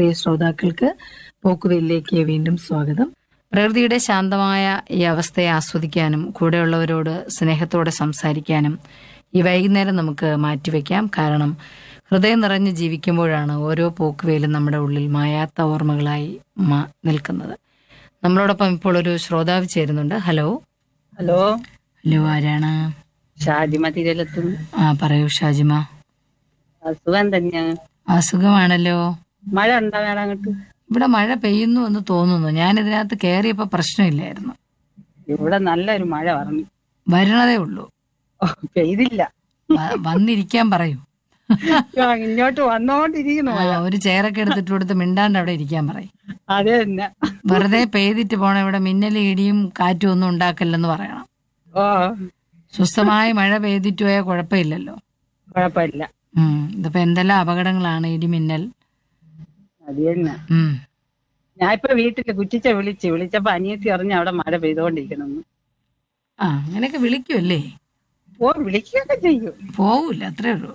പ്രിയ ശ്രോതാക്കൾക്ക് പോക്കുവെല്ലിലേക്ക് വീണ്ടും സ്വാഗതം പ്രകൃതിയുടെ ശാന്തമായ ഈ അവസ്ഥയെ ആസ്വദിക്കാനും കൂടെയുള്ളവരോട് സ്നേഹത്തോടെ സംസാരിക്കാനും ഈ വൈകുന്നേരം നമുക്ക് മാറ്റിവെക്കാം കാരണം ഹൃദയം നിറഞ്ഞ് ജീവിക്കുമ്പോഴാണ് ഓരോ പോക്കുവേലും നമ്മുടെ ഉള്ളിൽ മായാത്ത ഓർമ്മകളായി മാ- നിൽക്കുന്നത് നമ്മളോടൊപ്പം ഇപ്പോൾ ഒരു ശ്രോതാവ് ചേരുന്നുണ്ട് ഹലോ ഹലോ ഹലോ ആരാണ് ഷാജിമ തിരലത്തും ആ പറയൂ ഷാജിമ അസുഖം തന്നെയാണ് അസുഖമാണല്ലോ മഴ ഉണ്ടോ വേണം അങ്ങോട്ട് ഇവിടെ മഴ പെയ്യുന്നു എന്ന് തോന്നുന്നു ഞാൻ ഇതിനകത്ത് കയറിയപ്പോ പ്രശ്നമില്ലായിരുന്നു ഇവിടെ നല്ലൊരു മഴ പറഞ്ഞു വരണതേ ഉള്ളൂ ഓ, പെയ്തില്ല വ- വന്നിരിക്കാൻ പറയൂ ആ, ഇങ്ങോട്ട് വന്നോണ്ടിരിക്കുന്നു ആ, ഒരു ചെയറൊക്കെ എടുത്തിട്ട് കൊടുത്ത് മിണ്ടാണ്ട് അവിടെ ഇരിക്കാൻ പറയും അത് തന്നെ വെറുതെ പെയ്തിട്ട് പോണ ഇവിടെ മിന്നൽ ഇടിയും കാറ്റും ഒന്നും ഉണ്ടാക്കല്ലെന്ന് പറയണം ഓ സ്വസ്ഥമായ മഴ പെയ്തിട്ട് പോയാൽ കുഴപ്പമില്ലല്ലോ കുഴപ്പമില്ല ഉം ഇതിപ്പോ എന്തെല്ലാം അപകടങ്ങളാണ് ഇടിമിന്നൽ അത് തന്നെ ഉം ഞാൻ ഇപ്പൊ വീട്ടില് കുറ്റിച്ച വിളിച്ച് വിളിച്ചപ്പോ അനിയത്തി അറിഞ്ഞ അവിടെ മഴ പെയ്തോണ്ടിരിക്കണമെന്ന് ആ അങ്ങനെയൊക്കെ വിളിക്കുമല്ലേ ഓ വിളിക്കുകയൊക്കെ ചെയ്യും പോവൂല അത്രേ ഉള്ളൂ